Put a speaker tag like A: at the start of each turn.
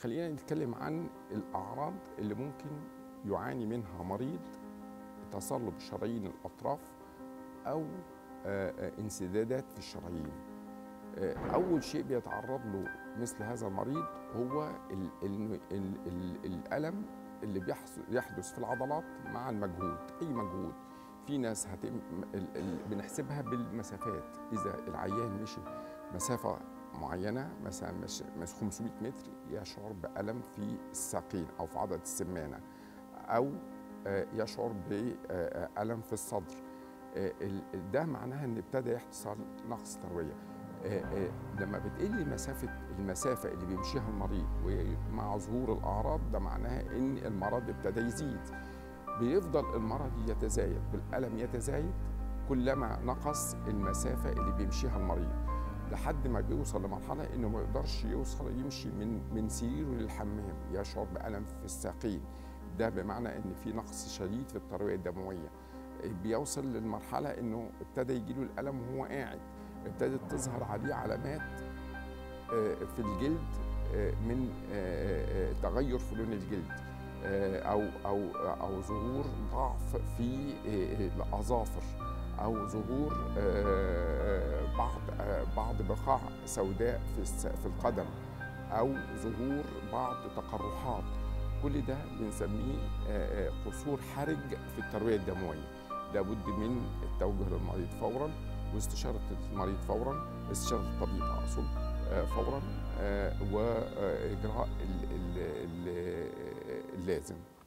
A: خلينا نتكلم عن الأعراض اللي ممكن يعاني منها مريض تصلب شرايين الأطراف أو آه، آه، انسدادات في الشرايين آه، أول شيء بيتعرض له مثل هذا المريض هو ال ال ال ال الألم اللي بيحص- يحدث في العضلات مع المجهود أي مجهود في ناس هتم ال ال بنحسبها بالمسافات إذا العيان مشي مسافة معينة مثلا مش مش 500 متر يشعر بألم في الساقين أو في عضلة السمانة أو آه، يشعر بألم في الصدر آه، ال- ده معناها ان ابتدى يحصل نقص ترويه آه، آه، لما بتقل مسافه المسافه اللي بيمشيها المريض ومع ظهور الاعراض ده معناها ان المرض ابتدى يزيد بيفضل المرض يتزايد والالم يتزايد كلما نقص المسافه اللي بيمشيها المريض لحد ما بيوصل لمرحله انه ما يقدرش يوصل يمشي من من سريره للحمام يشعر بالم في الساقين ده بمعنى ان في نقص شديد في الترويه الدمويه بيوصل للمرحله انه ابتدى يجيله الالم وهو قاعد ابتدت تظهر عليه علامات آه، في الجلد آه، من آه، آه، تغير في لون الجلد آه، او او او ظهور ضعف في آه، الاظافر او ظهور آه، بعض آه، بعض بقع سوداء في الس- في القدم او ظهور بعض تقرحات كل ده بنسميه آه، آه، قصور حرج في الترويه الدمويه لابد من التوجه للمريض فورا واستشاره المريض فورا استشاره الطبيب اقصد آه، فورا آه، واجراء ال- ال- ال- اللازم